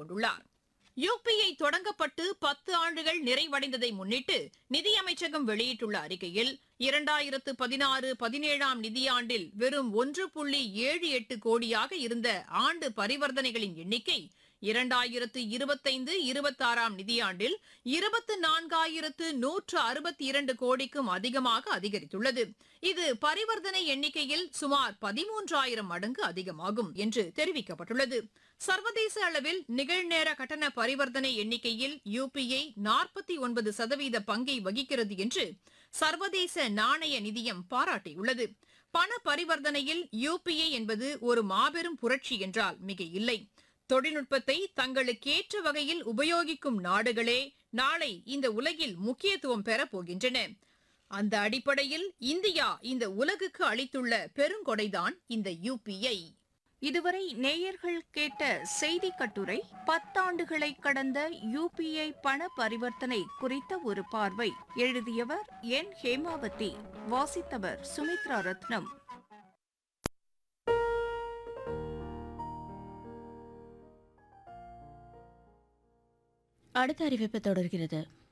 கொண்டுள்ளார் யுபிஐ தொடங்கப்பட்டு பத்து ஆண்டுகள் நிறைவடைந்ததை முன்னிட்டு நிதியமைச்சகம் வெளியிட்டுள்ள அறிக்கையில் இரண்டாயிரத்து பதினாறு பதினேழாம் நிதியாண்டில் வெறும் ஒன்று புள்ளி ஏழு எட்டு கோடியாக இருந்த ஆண்டு பரிவர்த்தனைகளின் எண்ணிக்கை இரண்டாயிரத்து இருபத்தைந்து இருபத்தாறாம் நிதியாண்டில் இருபத்து நான்காயிரத்து நூற்று அறுபத்தி இரண்டு கோடிக்கும் அதிகமாக அதிகரித்துள்ளது இது பரிவர்த்தனை எண்ணிக்கையில் சுமார் பதிமூன்றாயிரம் மடங்கு அதிகமாகும் என்று தெரிவிக்கப்பட்டுள்ளது சர்வதேச அளவில் நிகழ்நேர கட்டண பரிவர்த்தனை எண்ணிக்கையில் யுபிஐ நாற்பத்தி ஒன்பது சதவீத பங்கை வகிக்கிறது என்று சர்வதேச நாணய நிதியம் பாராட்டியுள்ளது பண பரிவர்த்தனையில் யுபிஐ என்பது ஒரு மாபெரும் புரட்சி என்றால் மிக இல்லை தொழில்நுட்பத்தை தங்களுக்கேற்ற வகையில் உபயோகிக்கும் நாடுகளே நாளை இந்த உலகில் முக்கியத்துவம் பெறப் போகின்றன அந்த அடிப்படையில் இந்தியா இந்த உலகுக்கு அளித்துள்ள பெருங்கொடைதான் இந்த யுபிஐ இதுவரை நேயர்கள் கேட்ட செய்தி கட்டுரை பத்தாண்டுகளை கடந்த யுபிஐ பண பரிவர்த்தனை குறித்த ஒரு பார்வை எழுதியவர் என் ஹேமாவதி வாசித்தவர் சுமித்ரா ரத்னம் அடுத்த அறிவிப்பு தொடர்கிறது